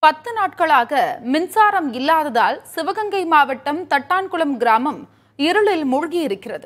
பத்து நாட்களாக மின்சாரம் இல்லாததால் சிவகங்கை மாவட்டம் தட்டான்குளம் கிராமம் இருளில் மூழ்கியிருக்கிறது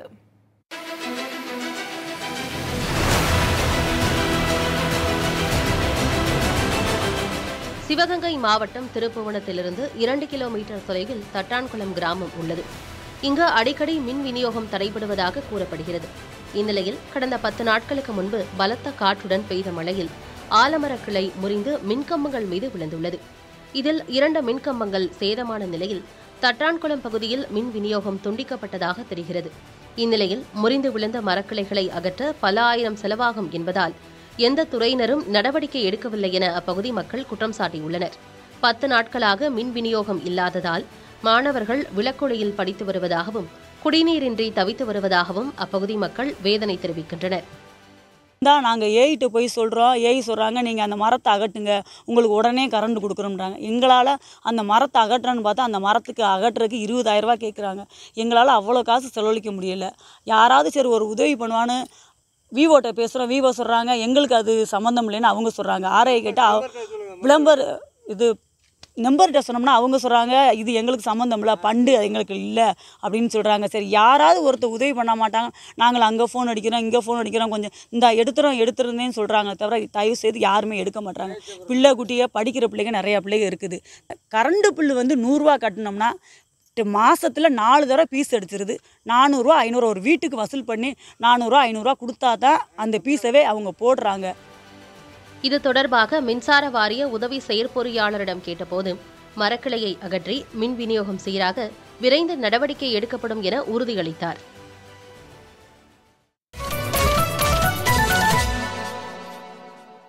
சிவகங்கை மாவட்டம் திருப்புவனத்திலிருந்து இரண்டு கிலோமீட்டர் தொலைவில் தட்டான்குளம் கிராமம் உள்ளது இங்கு அடிக்கடி மின் விநியோகம் தடைபடுவதாக கூறப்படுகிறது இந்நிலையில் கடந்த பத்து நாட்களுக்கு முன்பு பலத்த காற்றுடன் பெய்த மழையில் ஆலமரக் கிளை முறிந்து மின்கம்பங்கள் மீது விழுந்துள்ளது இதில் இரண்டு மின்கம்பங்கள் சேதமான நிலையில் தட்டான்குளம் பகுதியில் மின் விநியோகம் துண்டிக்கப்பட்டதாக தெரிகிறது இந்நிலையில் முறிந்து விழுந்த மரக்கிளைகளை அகற்ற பல ஆயிரம் செலவாகும் என்பதால் எந்த துறையினரும் நடவடிக்கை எடுக்கவில்லை என அப்பகுதி மக்கள் குற்றம் சாட்டியுள்ளனர் பத்து நாட்களாக மின் விநியோகம் இல்லாததால் மாணவர்கள் விளக்கொளியில் படித்து வருவதாகவும் குடிநீரின்றி தவித்து வருவதாகவும் அப்பகுதி மக்கள் வேதனை தெரிவிக்கின்றனர் தான் நாங்கள் ஏஐட்ட போய் சொல்கிறோம் ஏஐ சொல்கிறாங்க நீங்கள் அந்த மரத்தை அகட்டுங்க உங்களுக்கு உடனே கரண்ட் கொடுக்குறோம்ன்றாங்க எங்களால் அந்த மரத்தை அகட்டுறேன்னு பார்த்தா அந்த மரத்துக்கு அகட்டுறதுக்கு இருபதாயிரரூபா கேட்குறாங்க எங்களால் அவ்வளோ காசு செலவழிக்க முடியல யாராவது சரி ஒரு உதவி பண்ணுவான்னு விவோட்ட பேசுகிறோம் விவோ சொல்கிறாங்க எங்களுக்கு அது சம்மந்தம் இல்லைன்னு அவங்க சொல்கிறாங்க ஆர்ஐ கேட்டால் விளம்பர இது நம்பர்கிட்ட சொன்னோம்னா அவங்க சொல்கிறாங்க இது எங்களுக்கு சம்மந்தம் இல்லை பண்டு எங்களுக்கு இல்லை அப்படின்னு சொல்கிறாங்க சரி யாராவது ஒருத்தர் உதவி பண்ண மாட்டாங்க நாங்கள் அங்கே ஃபோன் அடிக்கிறோம் இங்கே ஃபோன் அடிக்கிறோம் கொஞ்சம் இந்த எடுத்துறோம் எடுத்துருந்தேன்னு சொல்கிறாங்க தவிர தயவு செய்து யாருமே எடுக்க மாட்டாங்க பிள்ளை குட்டியை படிக்கிற பிள்ளைங்க நிறையா பிள்ளைங்க இருக்குது கரண்டு பில்லு வந்து நூறுரூவா கட்டினோம்னா மாதத்தில் நாலு தடவை பீஸ் அடிச்சிருது நானூறுரூவா ஐநூறுரூவா ஒரு வீட்டுக்கு வசூல் பண்ணி நானூறுரூவா ஐநூறுரூவா கொடுத்தா தான் அந்த பீஸவே அவங்க போடுறாங்க இது தொடர்பாக மின்சார வாரிய உதவி செயற்பொறியாளரிடம் கேட்டபோது மரக்கிளையை அகற்றி மின் விநியோகம் சீராக விரைந்து நடவடிக்கை எடுக்கப்படும் என உறுதியளித்தார்